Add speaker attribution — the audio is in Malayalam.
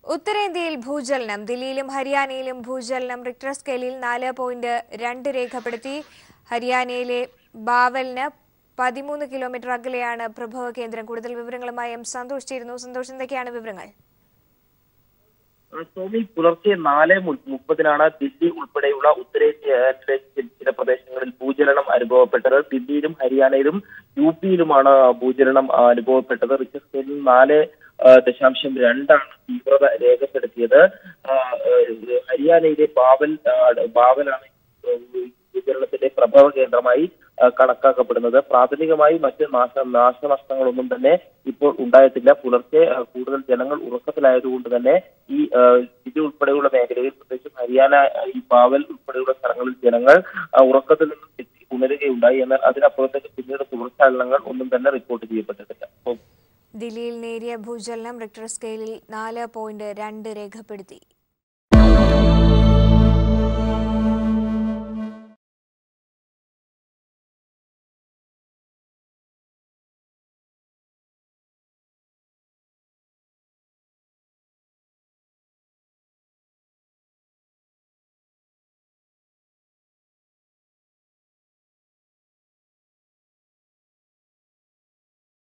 Speaker 1: ഉത്തരേന്ത്യയിൽ ഭൂചലനം ദില്ലിയിലും ഹരിയാനയിലും ഭൂചലനം റിക്ടർ സ്കെയിലിൽ നാല് പോയിന്റ് രണ്ട് രേഖപ്പെടുത്തി ഹരിയാനയിലെ ബാവലിന് പതിമൂന്ന് കിലോമീറ്റർ അകലെയാണ് പ്രഭവ കേന്ദ്രം കൂടുതൽ വിവരങ്ങളുമായി എം സന്തോഷ് ചേരുന്നു സന്തോഷ് എന്തൊക്കെയാണ് വിവരങ്ങൾ
Speaker 2: സോമി പുലർച്ചെ നാല് മു- മുപ്പതിനാണ് ദില്ലി ഉൾപ്പെടെയുള്ള ഉത്തരേന്ത്യയിലെ ചി- ചില പ്രദേശങ്ങളിൽ ഭൂചലനം അനുഭവപ്പെട്ടത് ദില്ലിയിലും ഹരിയാനയിലും യു പിയിലുമാണ് ഭൂചലനം ആ, അനുഭവപ്പെട്ടത് റിക്ടർ സ്കെയിലിൽ നാല് ആ, ദശാംശം രണ്ടാണ് തീവ്രത രേഖപ്പെടുത്തിയത് ആ, ഏഹ്, ഹരിയാനയിലെ ബാവൽ ആ, ബാവലാണ് ഈ ഭൂചലനത്തിന്റെ പ്രഭവ കേന്ദ്രമായി ആ, കണക്കാക്കപ്പെടുന്നത് പ്രാഥമികമായി മറ്റ് നാശ നാശനഷ്ടങ്ങളൊന്നും തന്നെ ഇപ്പോൾ ഉണ്ടായിട്ടില്ല പുലർച്ചെ ആ, കൂടുതൽ ജനങ്ങൾ ഉറക്കത്തിലായതുകൊണ്ട് തന്നെ ഈ ആ, ദില്ലി ഉൾപ്പെടെയുള്ള മേഖലയിൽ പ്രത്യേകിച്ചും ഹരിയാന ആ, ഈ ബാവൽ ഉൾപ്പെടെയുള്ള സ്ഥലങ്ങളിൽ ജനങ്ങൾ ആ, ഉറക്കത്തിൽ നിന്നും തെറ്റി ഉണരുകയുണ്ടായി എന്നാൽ അതിനപ്പുറത്തേക്ക് പിന്നീട് തുടർചലനങ്ങൾ ഒന്നും തന്നെ റിപ്പോർട്ട് ചെയ്യപ്പെട്ടിട്ടില്ല അപ്പോൾ
Speaker 1: ദില്ലിയിൽ നേരിയ ഭൂചലനം റിക്ടർ സ്കെയിലിൽ നാല് പോയിന്റ് രണ്ട് രേഖപ്പെടുത്തി